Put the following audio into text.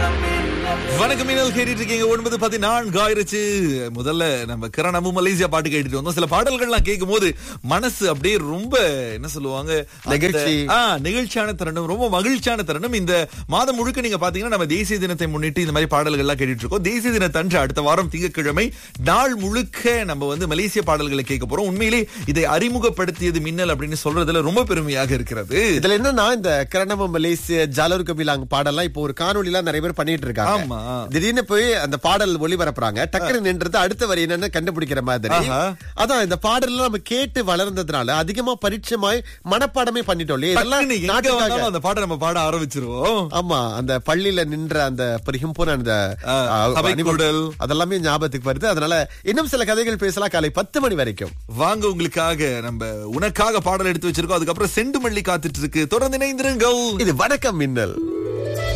வணக்கம் மீனல் கேட்டுட்டு இருக்கீங்க ஒன்பது பதினான்கு ஆயிருச்சு முதல்ல நம்ம கிரணமும் மலேசியா பாட்டு கேட்டுட்டு வந்தோம் சில பாடல்கள்லாம் கேட்கும் போது மனசு அப்படியே ரொம்ப என்ன சொல்லுவாங்க அந்த- நெகிழ்ச்சி. ஆ, நெகிழ்ச்சியான தருணம் ரொம்ப மகிழ்ச்சியான தருணம் இந்த மாதம் முழுக்க நீங்க பாத்தீங்கன்னா நம்ம தேசிய தினத்தை முன்னிட்டு இந்த மாதிரி பாடல்கள்லாம் கேட்டுட்டு இருக்கோம் தேசிய தினத்தன்று அடுத்த வாரம் திங்கட்கிழமை நாள் முழுக்க நம்ம வந்து மலேசிய பாடல்களை கேட்க போறோம் உண்மையிலே இதை அறிமுகப்படுத்தியது மின்னல் அப்படின்னு சொல்றதுல ரொம்ப பெருமையாக இருக்கிறது இதுல என்னன்னா இந்த கிரணம மலேசிய ஜாலூர் கபிலாங் பாடல்லாம் இப்போ ஒரு காணொலிலாம் நிறைய பேர் பண்ணிட்டு இருக்காங்க ஆமா. திடீர்னு போய் அந்த பாடல் ஒளிபரப்புறாங்க டக்குனு நின்றது அடுத்த வரி என்னன்னு கண்டுபிடிக்கிற மாதிரி ஆஹா. அதான் இந்த பாடல்லாம் நம்ம கேட்டு வளர்ந்ததுனால அதிகமா பரிச்சயமாய் மனப்பாடமே பண்ணிட்டோம் இல்லையா இதெல்லாம் டக்குனு எங்க நாட்டுக்காக. வந்தாலும் அந்த பாட்டை நம்ம பாட ஆரம்பிச்சிருவோம் ஆமா அந்த பள்ளியில நின்ற அந்த பரிகம்போன அந்த ஆ, ஆ, சபை அணிவகுப்பு, கூடல். அதெல்லாமே ஞாபகத்துக்கு வருது அதனால இன்னும் சில கதைகள் பேசலாம் காலை பத்து மணி வரைக்கும் வாங்க உங்களுக்காக நம்ம உனக்காக பாடல் எடுத்து வச்சிருக்கோம் அதுக்கப்புறம் செண்டு மல்லி காத்துட்டு இருக்கு தொடர்ந்து இணைந்திருங்கள் இது வணக்கம் மின்னல்